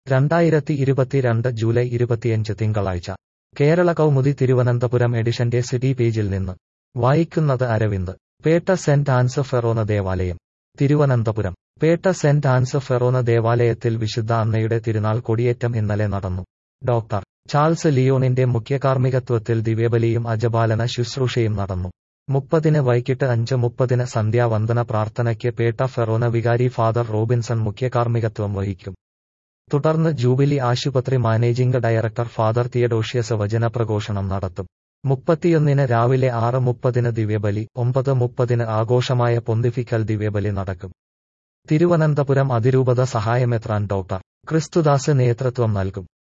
രണ്ടായിരത്തി ഇരുപത്തിരണ്ട് ജൂലൈ ഇരുപത്തിയഞ്ച് തിങ്കളാഴ്ച കേരള കൗമുദി തിരുവനന്തപുരം എഡിഷന്റെ സിറ്റി പേജിൽ നിന്ന് വായിക്കുന്നത് Aravind Pettah Saint Anne's forane ദേവാലയം Thiruvananthapuram Pettah Saint Anne's forane ദേവാലയത്തിൽ വിശുദ്ധ അന്നയുടെ തിരുനാൾ കൊടിയേറ്റം ഇന്നലെ നടന്നു ഡോക്ടർ ചാൾസ് ലിയോണിന്റെ മുഖ്യകാർമ്മികത്വത്തിൽ ദിവ്യബലിയും അജപാലന ശുശ്രൂഷയും നടന്നു മുപ്പതിന് വൈകിട്ട് അഞ്ച് മുപ്പതിന് സന്ധ്യാവന്ദന പ്രാർത്ഥനയ്ക്ക് പേട്ട ഫെറോന വികാരി ഫാദർ റോബിൻസൺ മുഖ്യകാർമ്മികത്വം വഹിക്കും തുടർന്ന് ജൂബിലി ആശുപത്രി മാനേജിംഗ് ഡയറക്ടർ ഫാദർ തിയഡോഷ്യസ് വചനപ്രഘോഷണം നടത്തും മുപ്പത്തിയൊന്നിന് രാവിലെ ആറ് മുപ്പതിന് ദിവ്യബലി ഒമ്പത് മുപ്പതിന് ആഘോഷമായ പൊന്തിഫിക്കൽ ദിവ്യബലി നടക്കും തിരുവനന്തപുരം അതിരൂപത സഹായമെത്രാൻ ഡോക്ടർ ക്രിസ്തുദാസ് നേതൃത്വം നൽകും